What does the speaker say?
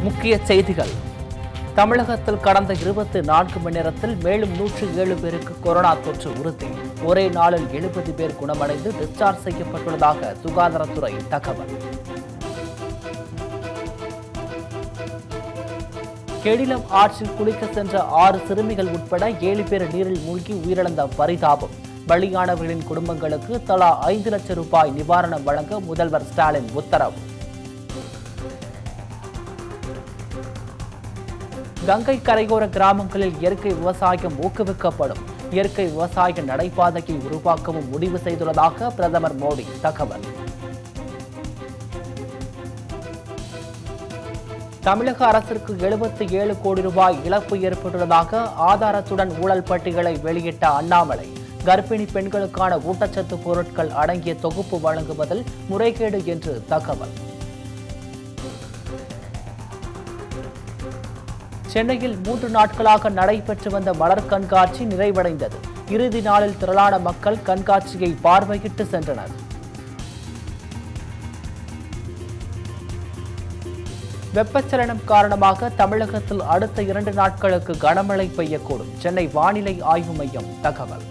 முக்கிய செய்திகள் தமிழகத்தில் கடந்த இருபத்தி நான்கு மணி நேரத்தில் மேலும் நூற்று ஏழு பேருக்கு கொரோனா தொற்று உறுதி ஒரே நாளில் எழுபது பேர் குணமடைந்து டிஸ்சார்ஜ் செய்யப்பட்டுள்ளதாக சுகாதாரத்துறை தகவல் கெடிலம் ஆற்றில் குளிக்க சென்ற ஆறு சிறுமிகள் உட்பட ஏழு பேர் நீரில் மூழ்கி உயிரிழந்த பரிதாபம் பலியானவர்களின் குடும்பங்களுக்கு தலா ஐந்து லட்சம் ரூபாய் நிவாரணம் வழங்க முதல்வர் ஸ்டாலின் உத்தரவு கங்கை கரையோர கிராமங்களில் இயற்கை விவசாயம் ஊக்குவிக்கப்படும் இயற்கை விவசாய நடைபாதையை உருவாக்கவும் முடிவு செய்துள்ளதாக பிரதமர் மோடி தகவல் தமிழக அரசிற்கு எழுபத்தி ஏழு கோடி ரூபாய் இழப்பு ஏற்பட்டுள்ளதாக ஆதாரத்துடன் ஊழல் பட்டியலை வெளியிட்ட அண்ணாமலை கர்ப்பிணி பெண்களுக்கான ஊட்டச்சத்து பொருட்கள் அடங்கிய தொகுப்பு வழங்குவதில் முறைகேடு என்று தகவல் சென்னையில் மூன்று நாட்களாக நடைபெற்று வந்த மலர் கண்காட்சி நிறைவடைந்தது இறுதி நாளில் திரளான மக்கள் கண்காட்சியை பார்வையிட்டு சென்றனர் வெப்பச்சலனம் காரணமாக தமிழகத்தில் அடுத்த இரண்டு நாட்களுக்கு கனமழை பெய்யக்கூடும் சென்னை வானிலை ஆய்வு மையம் தகவல்